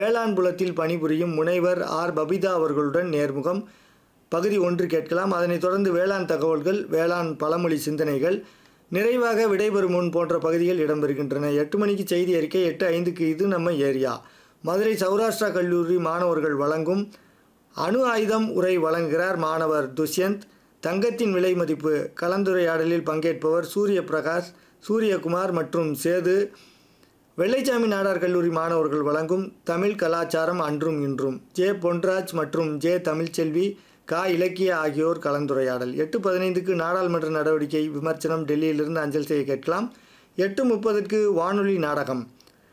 வேளாண் புலத்தில் பணிபுரியும் முனைவர் ஆர் பபிதா அவர்களுடன் நேர்முகம் பகுதி ஒன்று கேட்கலாம் அதனைத் தொடர்ந்து வேளாண் தகவல்கள் வேளாண் பழமொழி சிந்தனைகள் நிறைவாக விடைபெறும் முன் போன்ற பகுதிகள் இடம்பெறுகின்றன எட்டு மணிக்கு செய்தி அறிக்கை எட்டு ஐந்துக்கு இது நம்ம ஏரியா மதுரை சௌராஷ்டிரா கல்லூரி மாணவர்கள் வழங்கும் அணு ஆயுதம் உரை வழங்குகிறார் மாணவர் துஷ்யந்த் தங்கத்தின் விலை மதிப்பு கலந்துரையாடலில் பங்கேற்பவர் சூரிய பிரகாஷ் சூரியகுமார் மற்றும் சேது வெள்ளைச்சாமி நாடார் கல்லூரி மாணவர்கள் வழங்கும் தமிழ் கலாச்சாரம் அன்றும் இன்றும் ஜே பொன்ராஜ் மற்றும் ஜே தமிழ்ச்செல்வி கா இலக்கிய ஆகியோர் கலந்துரையாடல் எட்டு பதினைந்துக்கு நாடாளுமன்ற நடவடிக்கை விமர்சனம் டெல்லியிலிருந்து அஞ்சல் செய்ய கேட்கலாம் எட்டு முப்பதுக்கு வானொலி நாடகம்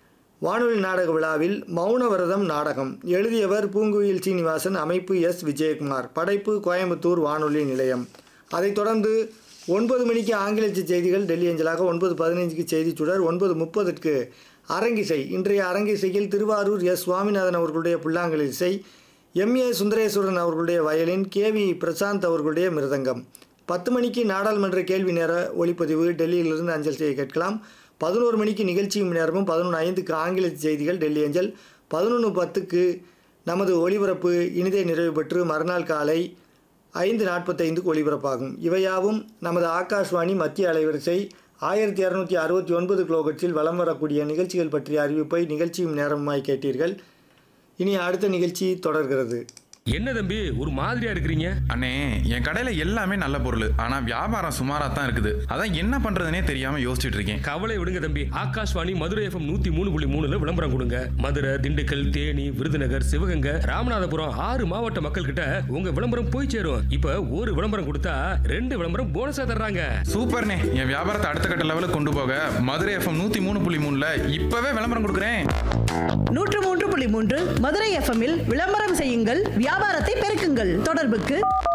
வானொலி நாடக விழாவில் மௌன விரதம் நாடகம் எழுதியவர் பூங்குயில் சீனிவாசன் அமைப்பு எஸ் விஜயகுமார் படைப்பு கோயம்புத்தூர் வானொலி நிலையம் அதைத் தொடர்ந்து ஒன்பது மணிக்கு ஆங்கிலத்து செய்திகள் டெல்லி அஞ்சலாக ஒன்பது பதினைஞ்சுக்கு செய்திச் சுடர் ஒன்பது முப்பதுக்கு அரங்கிசை இன்றைய அரங்கிசையில் திருவாரூர் எஸ் சுவாமிநாதன் அவர்களுடைய புல்லாங்கல் இசை எம் ஏ சுந்தரேஸ்வரன் அவர்களுடைய வயலின் கே வி பிரசாந்த் அவர்களுடைய மிருதங்கம் பத்து மணிக்கு நாடாளுமன்ற கேள்வி நேர ஒளிப்பதிவு டெல்லியிலிருந்து அஞ்சல் செய்ய கேட்கலாம் பதினோரு மணிக்கு நிகழ்ச்சியும் நேரமும் பதினொன்று ஐந்துக்கு ஆங்கில செய்திகள் டெல்லி அஞ்சல் பதினொன்று பத்துக்கு நமது ஒளிபரப்பு இனிதே நிறைவு பெற்று மறுநாள் காலை ஐந்து நாற்பத்தைந்துக்கு ஒளிபரப்பாகும் இவையாவும் நமது ஆகாஷ்வாணி மத்திய அலைவரிசை ஆயிரத்தி இரநூத்தி அறுபத்தி ஒன்பது கிலோகட்ஸில் வலம் வரக்கூடிய நிகழ்ச்சிகள் பற்றிய அறிவிப்பை நிகழ்ச்சியும் நேரமாய் கேட்டீர்கள் இனி அடுத்த நிகழ்ச்சி தொடர்கிறது என்ன தம்பி ஒரு மாதிரியா இருக்கிறீங்க அண்ணே என் கடையில எல்லாமே நல்ல பொருள் ஆனா வியாபாரம் சுமாரா தான் இருக்குது அதான் என்ன பண்றதுனே தெரியாம யோசிச்சுட்டு இருக்கேன் கவலை விடுங்க தம்பி ஆகாஷ்வாணி மதுரை எஃப்எம் நூத்தி மூணு புள்ளி மூணுல விளம்பரம் கொடுங்க மதுரை திண்டுக்கல் தேனி விருதுநகர் சிவகங்கை ராமநாதபுரம் ஆறு மாவட்ட மக்கள் கிட்ட உங்க விளம்பரம் போய் சேரும் இப்ப ஒரு விளம்பரம் கொடுத்தா ரெண்டு விளம்பரம் போனஸா தர்றாங்க சூப்பர்ண்ணே என் வியாபாரத்தை அடுத்த கட்ட லெவலுக்கு கொண்டு போக மதுரை எஃப்எம் நூத்தி மூணு புள்ளி மூணுல இப்பவே விளம்பரம் கொடுக்குறேன் நூற்று மூன்று புள்ளி மூன்று மதுரை எஃப்எம்மில் விளம்பரம் செய்யுங்கள் வியாபாரத்தை பெருக்குங்கள் தொடர்புக்கு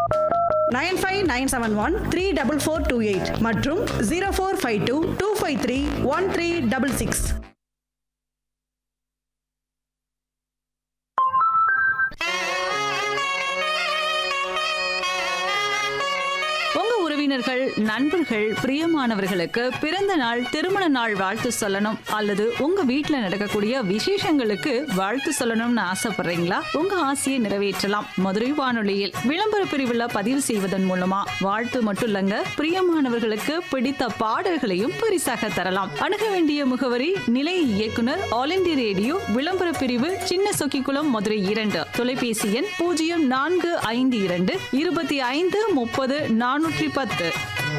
nine five nine seven one three double four two eight மற்றும் zero four five two two five three one three double six உங்க உறவினர்கள் நண்பர்கள் பிரியமானவர்களுக்கு பிறந்த நாள் திருமண நாள் வாழ்த்து சொல்லணும் அல்லது உங்க வீட்ல நடக்கக்கூடிய விசேஷங்களுக்கு வாழ்த்து சொல்லணும்னு ஆசைப்படுறீங்களா உங்க ஆசையை நிறைவேற்றலாம் மதுரை வானொலியில் விளம்பர பிரிவுல பதிவு செய்வதன் மூலமா வாழ்த்து மட்டும் இல்லங்க பிரியமானவர்களுக்கு பிடித்த பாடல்களையும் பரிசாக தரலாம் அணுக வேண்டிய முகவரி நிலைய இயக்குனர் ஆல் இந்திய ரேடியோ விளம்பர பிரிவு சின்ன சொக்கிக்குளம் மதுரை இரண்டு தொலைபேசி எண் பூஜ்ஜியம் நான்கு ஐந்து இரண்டு இருபத்தி ஐந்து முப்பது நானூற்றி பத்து